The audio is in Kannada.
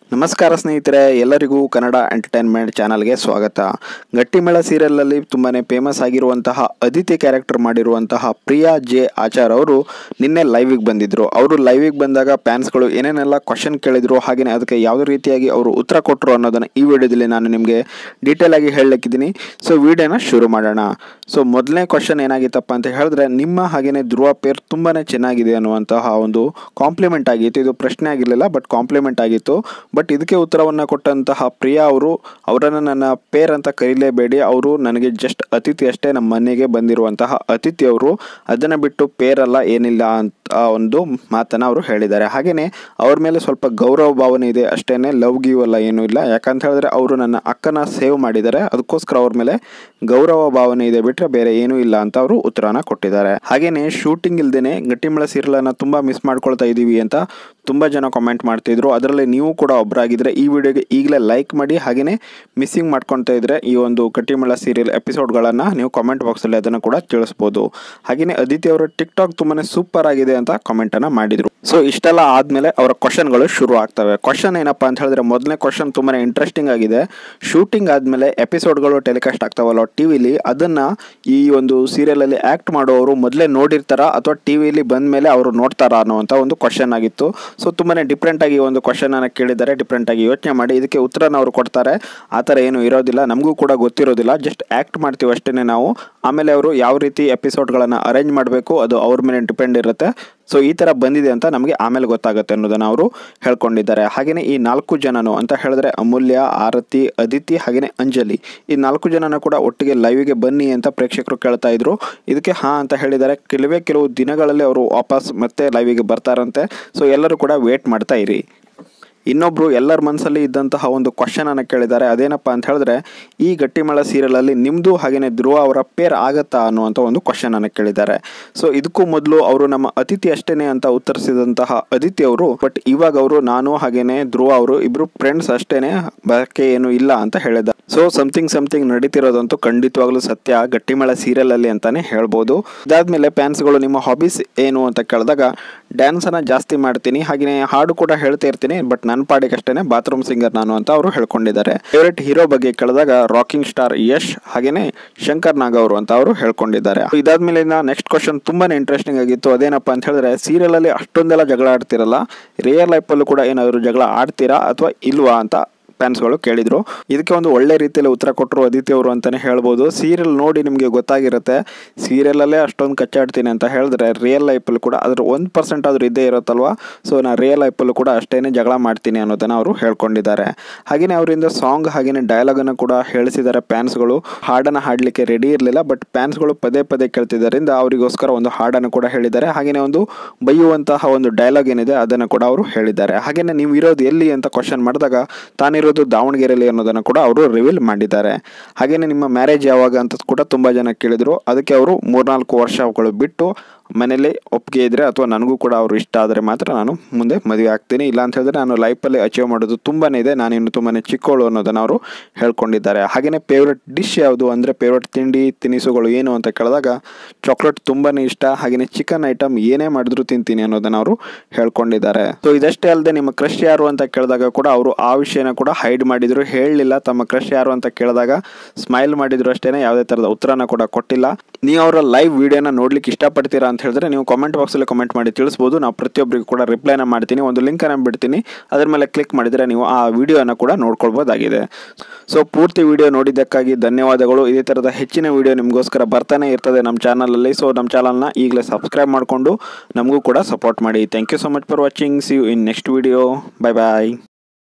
ನಮಸ್ಕಾರ ಸ್ನೇಹಿತರೆ ಎಲ್ಲರಿಗೂ ಕನ್ನಡ ಎಂಟರ್ಟೈನ್ಮೆಂಟ್ ಚಾನಲ್ಗೆ ಸ್ವಾಗತ ಗಟ್ಟಿಮೇಳ ಸೀರಿಯಲಲ್ಲಿ ತುಂಬಾ ಫೇಮಸ್ ಆಗಿರುವಂತಹ ಅದಿತಿ ಕ್ಯಾರೆಕ್ಟರ್ ಮಾಡಿರುವಂತಹ ಪ್ರಿಯಾ ಜೆ ಆಚಾರ್ ಅವರು ನಿನ್ನೆ ಲೈವಿಗೆ ಬಂದಿದ್ದರು ಅವರು ಲೈವಿಗೆ ಬಂದಾಗ ಫ್ಯಾನ್ಸ್ಗಳು ಏನೇನೆಲ್ಲ ಕ್ವಶನ್ ಕೇಳಿದ್ರು ಹಾಗೆಯೇ ಅದಕ್ಕೆ ಯಾವುದೇ ರೀತಿಯಾಗಿ ಅವರು ಉತ್ತರ ಕೊಟ್ಟರು ಅನ್ನೋದನ್ನು ಈ ವಿಡಿಯೋದಲ್ಲಿ ನಾನು ನಿಮಗೆ ಡೀಟೇಲ್ ಆಗಿ ಹೇಳಲಿಕ್ಕಿದ್ದೀನಿ ಸೊ ವಿಡಿಯೋನ ಶುರು ಮಾಡೋಣ ಸೊ ಮೊದಲನೇ ಕ್ವಶನ್ ಏನಾಗಿತ್ತಪ್ಪ ಅಂತ ಹೇಳಿದ್ರೆ ನಿಮ್ಮ ಹಾಗೆಯೇ ಧ್ರುವ ಪೇರ್ ತುಂಬಾ ಚೆನ್ನಾಗಿದೆ ಅನ್ನುವಂತಹ ಒಂದು ಕಾಂಪ್ಲಿಮೆಂಟ್ ಆಗಿತ್ತು ಇದು ಪ್ರಶ್ನೆ ಆಗಿರಲಿಲ್ಲ ಬಟ್ ಕಾಂಪ್ಲಿಮೆಂಟ್ ಆಗಿತ್ತು ಬಟ್ ಇದಕ್ಕೆ ಉತ್ತರವನ್ನು ಕೊಟ್ಟಂತಹ ಪ್ರಿಯಾ ಅವರು ಅವರನ್ನು ನನ್ನ ಪೇರ್ ಅಂತ ಕರೀಲೇಬೇಡಿ ಅವರು ನನಗೆ ಜಸ್ಟ್ ಅತಿಥಿ ಅಷ್ಟೇ ನಮ್ಮ ಮನೆಗೆ ಬಂದಿರುವಂತಹ ಅತಿಥಿ ಅವರು ಅದನ್ನು ಬಿಟ್ಟು ಪೇರ್ ಅಲ್ಲ ಏನಿಲ್ಲ ಅಂತ ಒಂದು ಮಾತನ್ನು ಅವರು ಹೇಳಿದ್ದಾರೆ ಹಾಗೆಯೇ ಅವ್ರ ಮೇಲೆ ಸ್ವಲ್ಪ ಗೌರವ ಭಾವನೆ ಇದೆ ಅಷ್ಟೇ ಲವ್ ಗಿವ್ ಅಲ್ಲ ಏನೂ ಇಲ್ಲ ಯಾಕಂತ ಹೇಳಿದ್ರೆ ಅವರು ನನ್ನ ಅಕ್ಕನ ಸೇವ್ ಮಾಡಿದ್ದಾರೆ ಅದಕ್ಕೋಸ್ಕರ ಅವ್ರ ಮೇಲೆ ಗೌರವ ಭಾವನೆ ಇದೆ ಬಿಟ್ಟರೆ ಬೇರೆ ಏನೂ ಇಲ್ಲ ಅಂತ ಅವರು ಉತ್ತರನ ಕೊಟ್ಟಿದ್ದಾರೆ ಹಾಗೆಯೇ ಶೂಟಿಂಗ್ ಇಲ್ದೇನೆ ಗಟ್ಟಿಮಳ ಸೀರಿಯಲನ್ನು ತುಂಬ ಮಿಸ್ ಮಾಡ್ಕೊಳ್ತಾ ಇದ್ದೀವಿ ಅಂತ ತುಂಬ ಜನ ಕಾಮೆಂಟ್ ಮಾಡ್ತಿದ್ರು ಅದರಲ್ಲಿ ನೀವು ಕೂಡ ಒಬ್ಬರಾಗಿದ್ದರೆ ಈ ವಿಡಿಯೋಗೆ ಈಗಲೇ ಲೈಕ್ ಮಾಡಿ ಹಾಗೆಯೇ ಮಿಸ್ಸಿಂಗ್ ಮಾಡ್ಕೊಳ್ತಾ ಇದ್ದರೆ ಈ ಒಂದು ಗಟ್ಟಿಮಳ ಸೀರಿಯಲ್ ಎಪಿಸೋಡ್ಗಳನ್ನು ನೀವು ಕಾಮೆಂಟ್ ಬಾಕ್ಸಲ್ಲಿ ಅದನ್ನು ಕೂಡ ತಿಳಿಸ್ಬೋದು ಹಾಗೆಯೇ ಅದಿತಿ ಅವರ ಟಿಕ್ ಟಾಕ್ ತುಂಬಾ ಸೂಪರ್ ಆಗಿದೆ ಅಂತ ಕಾಮೆಂಟನ್ನು ಮಾಡಿದರು ಸೊ ಇಷ್ಟೆಲ್ಲ ಆದಮೇಲೆ ಅವರ ಕ್ವಶನ್ಗಳು ಶುರು ಆಗ್ತವೆ ಕ್ವಶನ್ ಏನಪ್ಪ ಅಂತ ಹೇಳಿದ್ರೆ ಮೊದಲನೇ ಕ್ವಶನ್ ತುಂಬಾ ಇಂಟ್ರೆಸ್ಟಿಂಗ್ ಆಗಿದೆ ಶೂಟಿಂಗ್ ಆದಮೇಲೆ ಎಪಿಸೋಡ್ಗಳು ಟೆಲಿಕಾಸ್ಟ್ ಆಗ್ತಾವಲ್ಲ ಟಿ ವಿಲಿ ಅದನ್ನು ಈ ಒಂದು ಸೀರಿಯಲಲ್ಲಿ ಆ್ಯಕ್ಟ್ ಮಾಡೋರು ಮೊದಲೇ ನೋಡಿರ್ತಾರ ಅಥವಾ ಟಿ ವಿಲಿ ಬಂದ ಮೇಲೆ ಅವರು ನೋಡ್ತಾರಾ ಅನ್ನೋವಂಥ ಒಂದು ಕ್ವಶನ್ ಆಗಿತ್ತು ಸೊ ತುಂಬಾ ಡಿಫ್ರೆಂಟಾಗಿ ಒಂದು ಕ್ವಶನನ್ನು ಕೇಳಿದ್ದಾರೆ ಡಿಫ್ರೆಂಟಾಗಿ ಯೋಚನೆ ಮಾಡಿ ಇದಕ್ಕೆ ಉತ್ತರನ ಅವರು ಕೊಡ್ತಾರೆ ಆ ಥರ ಏನೂ ಇರೋದಿಲ್ಲ ನಮಗೂ ಕೂಡ ಗೊತ್ತಿರೋದಿಲ್ಲ ಜಸ್ಟ್ ಆ್ಯಕ್ಟ್ ಮಾಡ್ತೀವಿ ಅಷ್ಟೇ ನಾವು ಆಮೇಲೆ ಅವರು ಯಾವ ರೀತಿ ಎಪಿಸೋಡ್ಗಳನ್ನು ಅರೇಂಜ್ ಮಾಡಬೇಕು ಅದು ಅವ್ರ ಮೇಲೆ ಡಿಪೆಂಡ್ ಇರುತ್ತೆ ಸೊ ಈ ಥರ ಬಂದಿದೆ ಅಂತ ನಮಗೆ ಆಮೇಲೆ ಗೊತ್ತಾಗುತ್ತೆ ಅನ್ನೋದನ್ನು ಅವರು ಹೇಳ್ಕೊಂಡಿದ್ದಾರೆ ಹಾಗೆಯೇ ಈ ನಾಲ್ಕು ಜನನು ಅಂತ ಹೇಳಿದ್ರೆ ಅಮೂಲ್ಯ ಆರತಿ ಅದಿತಿ ಹಾಗೆಯೇ ಅಂಜಲಿ ಈ ನಾಲ್ಕು ಜನನ ಕೂಡ ಒಟ್ಟಿಗೆ ಲೈವಿಗೆ ಬನ್ನಿ ಅಂತ ಪ್ರೇಕ್ಷಕರು ಕೇಳ್ತಾ ಇದ್ರು ಇದಕ್ಕೆ ಹಾಂ ಅಂತ ಹೇಳಿದ್ದಾರೆ ಕೆಲವೇ ಕೆಲವು ದಿನಗಳಲ್ಲಿ ಅವರು ವಾಪಸ್ ಮತ್ತೆ ಲೈವಿಗೆ ಬರ್ತಾರಂತೆ ಸೊ ಎಲ್ಲರೂ ಕೂಡ ವೇಟ್ ಮಾಡ್ತಾ ಇರಿ ಇನ್ನೊಬ್ಬರು ಎಲ್ಲರ ಮನಸ್ಸಲ್ಲಿ ಇದ್ದಂತಹ ಒಂದು ಕ್ವಶನನ್ನು ಕೇಳಿದ್ದಾರೆ ಅದೇನಪ್ಪ ಅಂತ ಹೇಳಿದ್ರೆ ಈ ಗಟ್ಟಿಮಳ ಸೀರಿಯಲಲ್ಲಿ ನಿಮ್ಮದು ಹಾಗೆಯೇ ಧ್ರುವ ಅವರ ಪೇರ್ ಆಗತ್ತಾ ಅನ್ನುವಂಥ ಒಂದು ಕ್ವಶನನ್ನು ಕೇಳಿದ್ದಾರೆ ಸೊ ಇದಕ್ಕೂ ಮೊದಲು ಅವರು ನಮ್ಮ ಅತಿಥಿ ಅಷ್ಟೇನೆ ಅಂತ ಉತ್ತರಿಸಿದಂತಹ ಅದಿತಿ ಅವರು ಬಟ್ ಇವಾಗ ಅವರು ನಾನು ಹಾಗೇನೆ ಧ್ರುವ ಅವರು ಇಬ್ಬರು ಫ್ರೆಂಡ್ಸ್ ಅಷ್ಟೇನೆ ಬಾಕಿ ಏನು ಇಲ್ಲ ಅಂತ ಹೇಳಿದ ಸೊ ಸಮಥಿಂಗ್ ಸಮಥಿಂಗ್ ನಡೀತಿರೋದಂತೂ ಖಂಡಿತವಾಗ್ಲೂ ಸತ್ಯ ಗಟ್ಟಿಮಳ ಸೀರಿಯಲ್ ಅಲ್ಲಿ ಅಂತಾನೆ ಹೇಳ್ಬೋದು ಇದಾದ್ಮೇಲೆ ಫ್ಯಾನ್ಸ್ಗಳು ನಿಮ್ಮ ಹಾಬೀಸ್ ಏನು ಅಂತ ಕೇಳಿದಾಗ ಡ್ಯಾನ್ಸನ್ನು ಜಾಸ್ತಿ ಮಾಡ್ತೀನಿ ಹಾಗೆಯೇ ಹಾಡು ಕೂಡ ಹೇಳ್ತಾ ಇರ್ತೀನಿ ಬಟ್ ನನ್ನ ಪಾಡಿಗೆ ಅಷ್ಟೇ ಬಾತ್ರೂಮ್ ಸಿಂಗರ್ ನಾನು ಅಂತ ಅವರು ಹೇಳ್ಕೊಂಡಿದ್ದಾರೆ ಫೇವ್ರೆಟ್ ಹೀರೋ ಬಗ್ಗೆ ಕೇಳಿದಾಗ ರಾಕಿಂಗ್ ಸ್ಟಾರ್ ಯಶ್ ಹಾಗೆಯೇ ಶಂಕರ್ ನಾಗ್ ಅವರು ಅಂತ ಅವರು ಹೇಳ್ಕೊಂಡಿದ್ದಾರೆ ಇದಾದ್ಮೇಲೆ ನೆಕ್ಸ್ಟ್ ಕ್ವಶನ್ ತುಂಬಾನೇ ಇಂಟ್ರೆಸ್ಟಿಂಗ್ ಆಗಿತ್ತು ಅದೇನಪ್ಪ ಅಂತ ಹೇಳಿದ್ರೆ ಸೀರಿಯಲ್ ಅಲ್ಲಿ ಅಷ್ಟೊಂದೆಲ್ಲ ಜಗಳ ಆಡ್ತಿರಲ್ಲ ರಿಯಲ್ ಲೈಫಲ್ಲೂ ಕೂಡ ಏನಾದರೂ ಜಗಳ ಆಡ್ತೀರಾ ಅಥವಾ ಇಲ್ವಾ ಅಂತ ಫ್ಯಾನ್ಸ್ಗಳು ಕೇಳಿದ್ರು ಇದಕ್ಕೆ ಒಂದು ಒಳ್ಳೆ ರೀತಿಯಲ್ಲಿ ಉತ್ತರ ಕೊಟ್ಟರು ಅದಿತಿ ಅವರು ಅಂತಲೇ ಹೇಳ್ಬೋದು ಸೀರಿಯಲ್ ನೋಡಿ ನಿಮಗೆ ಗೊತ್ತಾಗಿರುತ್ತೆ ಸೀರಿಯಲಲ್ಲೇ ಅಷ್ಟೊಂದು ಕಚ್ಚಾಡ್ತೀನಿ ಅಂತ ಹೇಳಿದ್ರೆ ರಿಯಲ್ ಲೈಫಲ್ಲಿ ಕೂಡ ಅದ್ರ ಒಂದು ಪರ್ಸೆಂಟ್ ಆದರೂ ಇದ್ದೇ ಇರುತ್ತಲ್ವಾ ಸೊ ನಾನು ರಿಯಲ್ ಲೈಫಲ್ಲೂ ಕೂಡ ಅಷ್ಟೇ ಜಗಳ ಮಾಡ್ತೀನಿ ಅನ್ನೋದನ್ನು ಅವರು ಹೇಳ್ಕೊಂಡಿದ್ದಾರೆ ಹಾಗೆಯೇ ಅವರಿಂದ ಸಾಂಗ್ ಹಾಗೆಯೇ ಡೈಲಾಗನ್ನು ಕೂಡ ಹೇಳಿಸಿದ್ದಾರೆ ಫ್ಯಾನ್ಸ್ಗಳು ಹಾಡನ್ನು ಹಾಡಲಿಕ್ಕೆ ರೆಡಿ ಇರಲಿಲ್ಲ ಬಟ್ ಫ್ಯಾನ್ಸ್ಗಳು ಪದೇ ಪದೇ ಕೇಳ್ತಿದ್ದರಿಂದ ಅವರಿಗೋಸ್ಕರ ಒಂದು ಹಾಡನ್ನು ಕೂಡ ಹೇಳಿದ್ದಾರೆ ಹಾಗೆಯೇ ಒಂದು ಬೈಯುವಂತಹ ಒಂದು ಡೈಲಾಗ್ ಏನಿದೆ ಅದನ್ನು ಕೂಡ ಅವರು ಹೇಳಿದ್ದಾರೆ ಹಾಗೆಯೇ ನೀವು ಇರೋದು ಎಲ್ಲಿ ಅಂತ ಕ್ವಶನ್ ಮಾಡಿದಾಗ ತಾನಿರೋ ಇರೋದು ದಾವಣಗೆರೆಯಲ್ಲಿ ಅನ್ನೋದನ್ನು ಕೂಡ ಅವರು ರಿವೀಲ್ ಮಾಡಿದ್ದಾರೆ ಹಾಗೆಯೇ ನಿಮ್ಮ ಮ್ಯಾರೇಜ್ ಯಾವಾಗ ಅಂತ ಕೂಡ ತುಂಬ ಜನ ಕೇಳಿದರು ಅದಕ್ಕೆ ಅವರು ಮೂರ್ನಾಲ್ಕು ವರ್ಷಗಳು ಬಿಟ್ಟು ಮನೇಲಿ ಒಪ್ಪಿಗೆ ಇದ್ದರೆ ಅಥವಾ ನನಗೂ ಕೂಡ ಅವರು ಇಷ್ಟ ಆದರೆ ಮಾತ್ರ ನಾನು ಮುಂದೆ ಮದುವೆ ಆಗ್ತೀನಿ ಇಲ್ಲ ಅಂತ ಹೇಳಿದ್ರೆ ನಾನು ಲೈಫಲ್ಲಿ ಅಚೀವ್ ಮಾಡೋದು ತುಂಬಾ ಇದೆ ನಾನಿನ್ನು ತುಂಬಾ ಚಿಕ್ಕವಳು ಅನ್ನೋದನ್ನು ಅವರು ಹೇಳ್ಕೊಂಡಿದ್ದಾರೆ ಹಾಗೆಯೇ ಫೇವ್ರೆಟ್ ಡಿಶ್ ಯಾವುದು ಅಂದರೆ ಫೇವ್ರೆಟ್ ತಿಂಡಿ ತಿನಿಸುಗಳು ಏನು ಅಂತ ಕೇಳಿದಾಗ ಚಾಕ್ಲೇಟ್ ತುಂಬಾ ಇಷ್ಟ ಹಾಗೆಯೇ ಚಿಕನ್ ಐಟಮ್ ಏನೇ ಮಾಡಿದ್ರು ತಿಂತೀನಿ ಅನ್ನೋದನ್ನು ಅವರು ಹೇಳ್ಕೊಂಡಿದ್ದಾರೆ ಸೊ ಇದಷ್ಟೇ ಅಲ್ಲದೆ ನಿಮ್ಮ ಕ್ರಶ್ ಯಾರು ಅಂತ ಕೇಳಿದಾಗ ಕೂಡ ಅವರು ಆ ವಿಷಯನ ಕೂಡ ಹೈಡ್ ಮಾಡಿದ್ರು ಹೇಳಲಿಲ್ಲ ತಮ್ಮ ಕ್ರಶ್ ಯಾರು ಅಂತ ಕೇಳಿದಾಗ ಸ್ಮೈಲ್ ಮಾಡಿದ್ರು ಅಷ್ಟೇ ಯಾವುದೇ ಥರದ ಉತ್ತರನ ಕೂಡ ಕೊಟ್ಟಿಲ್ಲ ನೀವು ಅವರ ಲೈವ್ ವಿಡಿಯೋನ ನೋಡ್ಲಿಕ್ಕೆ ಇಷ್ಟಪಡ್ತೀರಾ ಅಂತ ಹೇಳಿದ್ರೆ ನೀವು ಕಾಮೆಂಟ್ ಬಾಕ್ಸಲ್ಲಿ ಕಮೆಂಟ್ ಮಾಡಿ ತಿಳಿಸ್ಬೋದು ನಾವು ಪ್ರತಿಯೊಬ್ಬರಿಗೂ ಕೂಡ ರಿಪ್ಲೈನ ಮಾಡ್ತೀನಿ ಒಂದು ಲಿಂಕನ್ನು ಬಿಡ್ತೀನಿ ಅದರ ಮೇಲೆ ಕ್ಲಿಕ್ ಮಾಡಿದರೆ ನೀವು ಆ ವಿಡಿಯೋನ ಕೂಡ ನೋಡ್ಕೊಳ್ಬೋದಾಗಿದೆ ಸೊ ಪೂರ್ತಿ ವಿಡಿಯೋ ನೋಡಿದ್ದಕ್ಕಾಗಿ ಧನ್ಯವಾದಗಳು ಇದೇ ಥರದ ಹೆಚ್ಚಿನ ವಿಡಿಯೋ ನಿಮಗೋಸ್ಕರ ಬರ್ತಾನೆ ಇರ್ತದೆ ನಮ್ಮ ಚಾನಲಲ್ಲಿ ಸೊ ನಮ್ಮ ಚಾನಲ್ನ ಈಗಲೇ ಸಬ್ಸ್ಕ್ರೈಬ್ ಮಾಡಿಕೊಂಡು ನಮಗೂ ಕೂಡ ಸಪೋರ್ಟ್ ಮಾಡಿ thank you so much for watching see you in next video bye bye